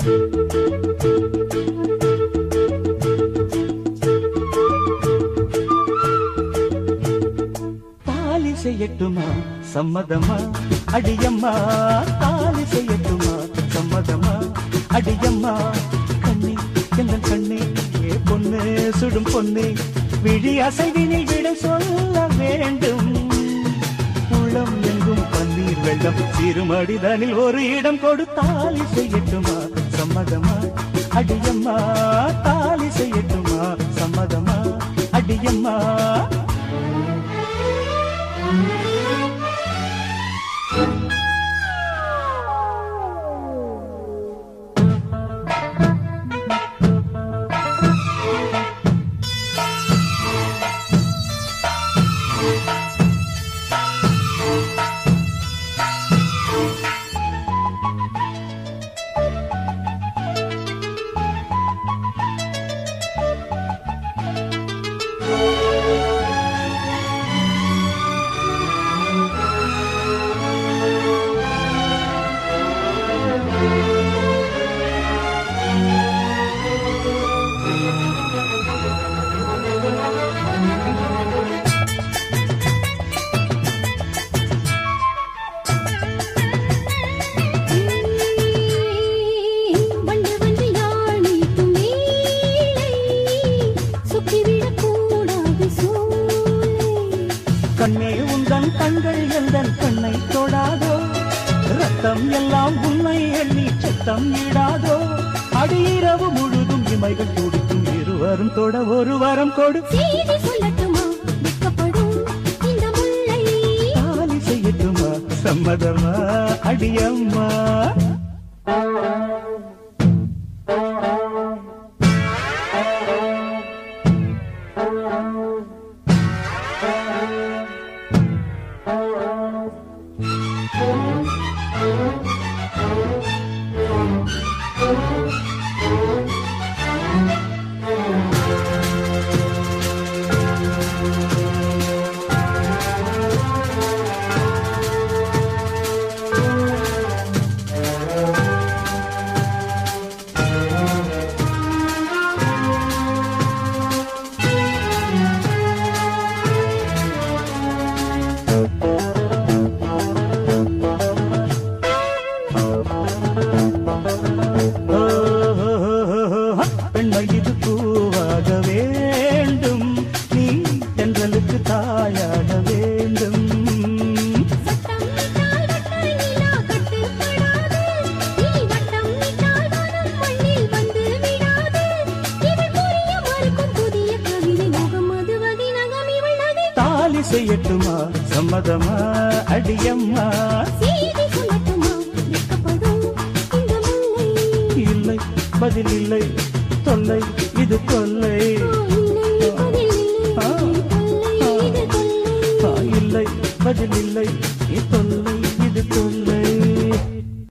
தாலி செய்யட்டுமா சம்மதமா அடியம்மா தாலி செய்யட்டுமா சம்மதமா அடியம்மா கண்ணே எந்த கண்ணே ஏ பொண்ணு சுடும் பொண்ணே விழி அசைவினில் விட சொல்ல வேண்டும் உளம் எங்கும் பன்னீர் வெள்ளம் சிறுமடிதனில் ஒரு இடம் கொடுத்தாலி செய்யட்டுமா சம்மதமா அடியம்மா தாலி செய்யட்டுமா சம்மதமா அடியம்மா வண்டு வந்து யாழிக்கும் வேளை சுக்கிவிடக் கூடாது சூளை கண்ணே உந்தன் கண்கள் எந்தன் கண்ணை தொடாதோ ரத்தம் எல்லாம் உன்னை எண்ணி சத்தம் இடாதோ அடியிரவு முழுதும் இமைகள் துடிக்கும் இருவரும் தொட ஒரு வரம் கொடு செய்தி சொல்லட்டுமா வெட்கப்படும் இந்த முல்லை தாலி செய்யட்டுமா சம்மதமா அடியம்மா ஓ, பெண்மை இது பூவாக வேண்டும் நீ தென்றலுக்கு தாயாக வேண்டும் சட்டம் விட்டால் வட்ட நிலா கட்டுப்படாது நீ வட்டம் விட்டால் மனம் மண்ணில் வந்து விடாது இவள் புரிய மறுக்கும் புதிய கவிதை முகமது வகை நகம் இவள் நகை தாலி செய்யட்டுமா சம்மதமா அடியம்மா செய்தி சொல்லட்டுமா வெட்கப்படும் இந்த முல்லை இல்லை பதில் இல்லை தொல்லை இது தொல்லை இல்லை பதில் இல்லை தொல்லை இது தொல்லை ஆ, இல்லை பதில் இல்லை இது தொல்லை இது தொல்லை